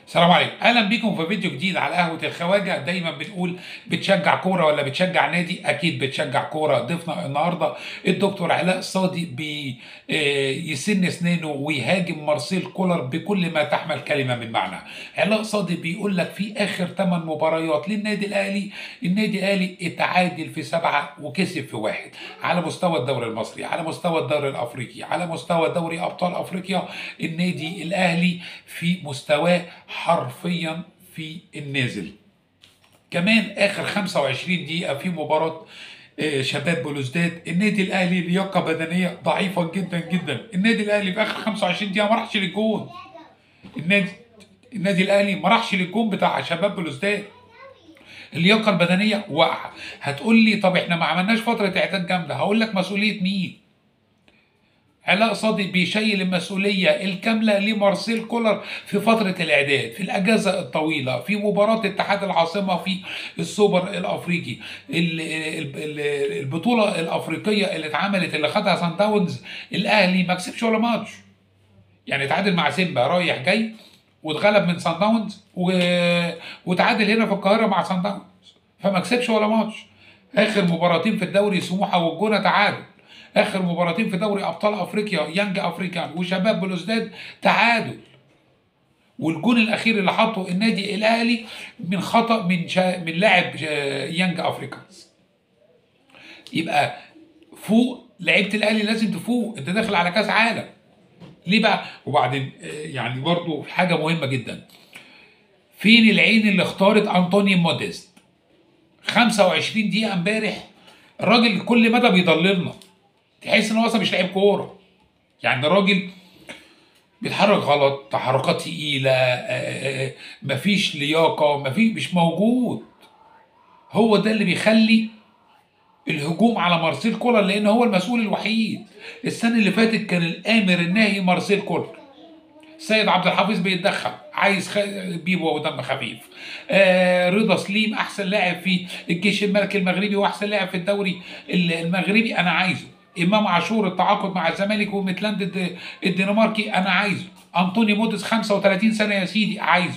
السلام عليكم اهلا بيكم في فيديو جديد على قهوه الخواجه دايما بنقول بتشجع كوره ولا بتشجع نادي اكيد بتشجع كوره ضيفنا النهارده الدكتور علاء صادق بيسن اسنانه ويهاجم مارسيل كولر بكل ما تحمل كلمه من معنى علاء صادق بيقول لك في اخر 8 مباريات للنادي الاهلي النادي الاهلي اتعادل في سبعه وكسب في واحد على مستوى الدوري المصري على مستوى الدوري الافريقي على مستوى دوري ابطال افريقيا النادي الاهلي في مستواه حرفيا في النازل كمان اخر 25 دقيقه في مباراه آه، شباب بلوزداد النادي الاهلي لياقه بدنيه ضعيفه جدا جدا النادي الاهلي في اخر 25 دقيقه ما راحش للجون النادي النادي الاهلي ما راحش للجون بتاع شباب بلوزداد اللياقه البدنيه واقعه هتقول لي طب احنا ما عملناش فتره اعداد جامده هقول لك مسؤوليه مين علاء صادق بيشيل المسؤولية الكاملة لمارسيل كولر في فترة الإعداد في الأجازة الطويلة في مباراة اتحاد العاصمة في السوبر الأفريقي ال- ال- ال- البطولة الأفريقية اللي اتعملت اللي خدها سان داونز الأهلي ما كسبش ولا ماتش يعني اتعادل مع سيمبا رايح جاي واتغلب من سان داونز و... وتعادل هنا في القاهرة مع سان داونز فما كسبش ولا ماتش آخر مباراتين في الدوري سموحة والجونة تعادل اخر مباراتين في دوري ابطال افريقيا يانج افريكان وشباب بلوزداد تعادل والجون الاخير اللي حطه النادي الاهلي من خطا من شا... من لاعب شا- يانج افريكانز يبقى فوق لعيبه الاهلي لازم تفوق انت داخل على كاس عالم ليه بقى وبعدين آه، يعني برضو حاجه مهمه جدا فين العين اللي اختارت انطوني موديست 25 دقيقه امبارح الراجل كل مدى بيضللنا تحس ان هو اصلا مش لعيب كوره يعني الراجل بيتحرك غلط تحركات تقيله آه، آه، مفيش لياقه مفيش مش موجود هو ده اللي بيخلي الهجوم على مارسيل كولر لان هو المسؤول الوحيد السنه اللي فاتت كان الامر الناهي مارسيل كولر سيد عبد الحفيظ بيتدخل عايز خ... بيبو ودم خفيف آه رضا سليم احسن لاعب في الجيش الملكي المغربي واحسن لاعب في الدوري المغربي انا عايزه امام عاشور التعاقد مع الزمالك وميتلاند الد- الدنماركي انا عايزه انطوني موديس 35 سنه يا سيدي عايزه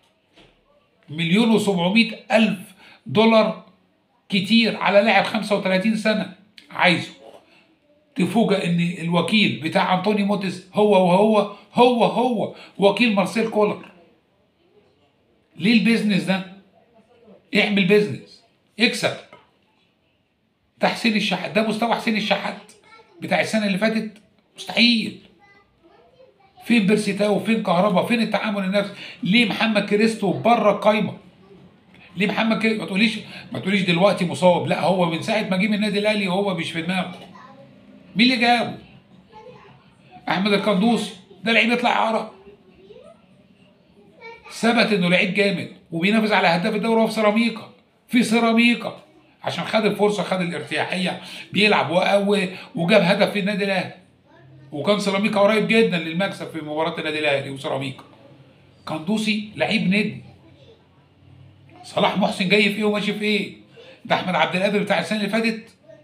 مليون و700 الف دولار كتير على لاعب 35 سنه عايزه تفوجئ ان الوكيل بتاع انطوني موتيس هو وهو هو هو وكيل مارسيل كولر ليه البيزنس ده اعمل بيزنس اكسب ده حسين الشحات ده مستوى حسين الشحات بتاع السنه اللي فاتت مستحيل فين بيرسيتاو فين كهربا فين التعامل النفسي ليه محمد كريستو بره القايمه ليه محمد كريستو ما تقوليش ما تقوليش دلوقتي مصاب لا هو من ساعه ما جه من النادي الاهلي وهو مش في دماغه مين اللي جابه احمد القندوسي ده لعيب يطلع اعاره ثبت انه لعيب جامد وبينافس على هداف الدوري وهو في سيراميكا في سيراميكا عشان خد الفرصه خد الارتياحيه بيلعب و- وجاب هدف في النادي الاهلي وكان سيراميكا قريب جدا للمكسب في مباراه النادي الاهلي وسيراميكا قندوسي لعيب نجم صلاح محسن جاي في ايه وماشي في ايه ده احمد عبد القادر بتاع السنه اللي فاتت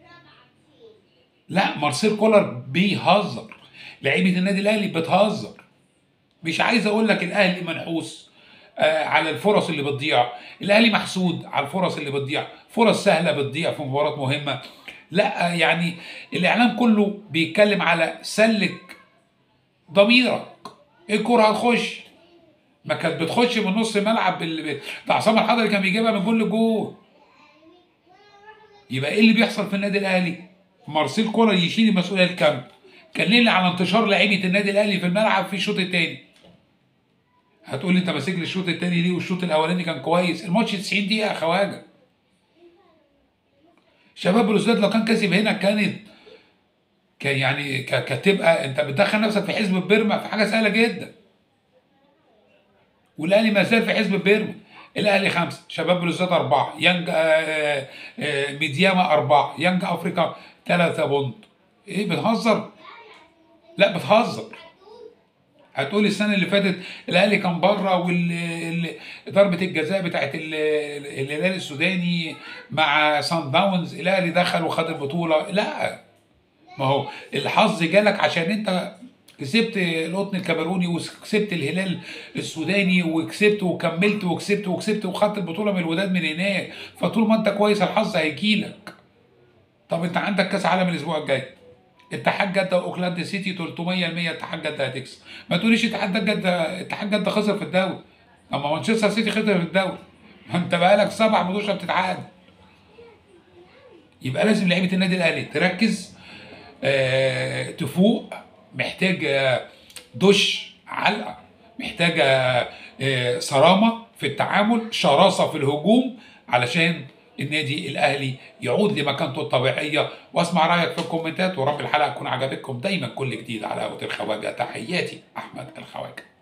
لا مارسيل كولر بيهزر لعيبه النادي الاهلي بتهزر مش عايز اقول لك الاهلي منحوس آه على الفرص اللي بتضيع الاهلي محسود على الفرص اللي بتضيع فرص سهله بتضيع في مباراه مهمه لا آه، يعني الاعلام كله بيتكلم على سلك ضميرك الكره هتخش ما كانت بتخش من نص ملعب بال- ده عصام الحضري كان بيجيبها من جول لجول يبقى ايه اللي بيحصل في النادي الاهلي؟ مارسيل كولر يشيل المسؤوليه الكامله. كلمني على انتشار لعيبه النادي الاهلي في الملعب في الشوط الثاني. هتقول لي انت ماسك لي الشوط الثاني ليه والشوط الاولاني كان كويس؟ الماتش 90 دقيقه يا خواجه. شباب بلوزداد لو كان كسب هنا كانت كان يعني ك- كانت تبقى انت بتدخل نفسك في حزب بيرما في حاجه سهله جدا. والاهلي ما زال في حزب بيرما الاهلي خمسه شباب بلوزداد اربعه يانج آه، آه، ميدياما اربعه يانج افريكا ثلاثه بونت ايه بتهزر؟ لا بتهزر هتقول السنه اللي فاتت الاهلي كان بره وضربه الجزاء بتاعت ال- الهلال السوداني مع سان داونز الاهلي دخل وخد البطوله لا ما هو الحظ جالك عشان انت كسبت القطن الكاميروني وكسبت الهلال السوداني وكسبت وكملت وكسبت وكسبت وخدت البطوله من الوداد من هناك فطول ما انت كويس الحظ هيجيلك طب انت عندك كاس عالم الاسبوع الجاي اتحاد جده واوكلاند سيتي 300 100 اتحاد جده هتكسب ما تقوليش اتحاد جده اتحاد جده خسر في الدوري اما مانشستر سيتي خسر في الدوري ما انت بقالك سبع ماتشات بتتعادل يبقى لازم لعيبه النادي الاهلي تركز آه تفوق محتاج دش علقه محتاجه آه صرامه في التعامل شراسه في الهجوم علشان النادي الاهلي يعود لمكانته الطبيعيه واسمع رايك في الكومنتات ورب الحلقه تكون عجبتكم دايما كل جديد على قهوه الخواجه تحياتي احمد الخواجه